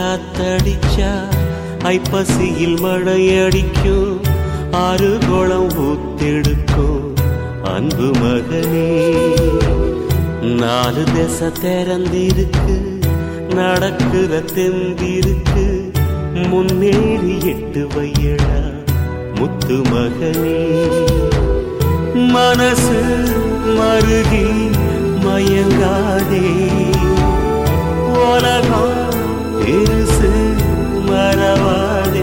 காத்தடிச்சா ஐப்பசியில் மழை அடிக்கும் ஆறு குளம் ஊத்தெடுக்கும் அன்பு மகனே நாலு திசை திறந்திருக்கு நடக்குற தெம்பிருக்கு முன்னேறி எட்டு வையடா முத்து மகனே மனசு மருகி மயங்காதே உலகம் பெருசு மறவாதே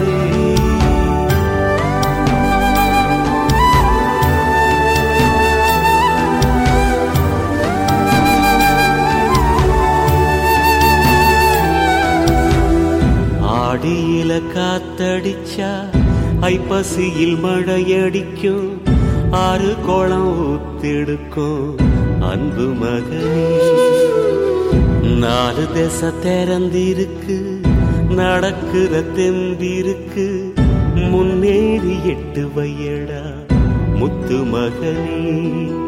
ஆடியில காத்தடிச்சா ஐப்பசியில் மழையடிக்கும் ஆறு குளம் ஊத்தெடுக்கும் அன்பு மகனே நாலு திசை திறந்திருக்கு நடக்குற தெம்பிருக்கு முன்னேறி எட்டு வையடா முத்து மகனே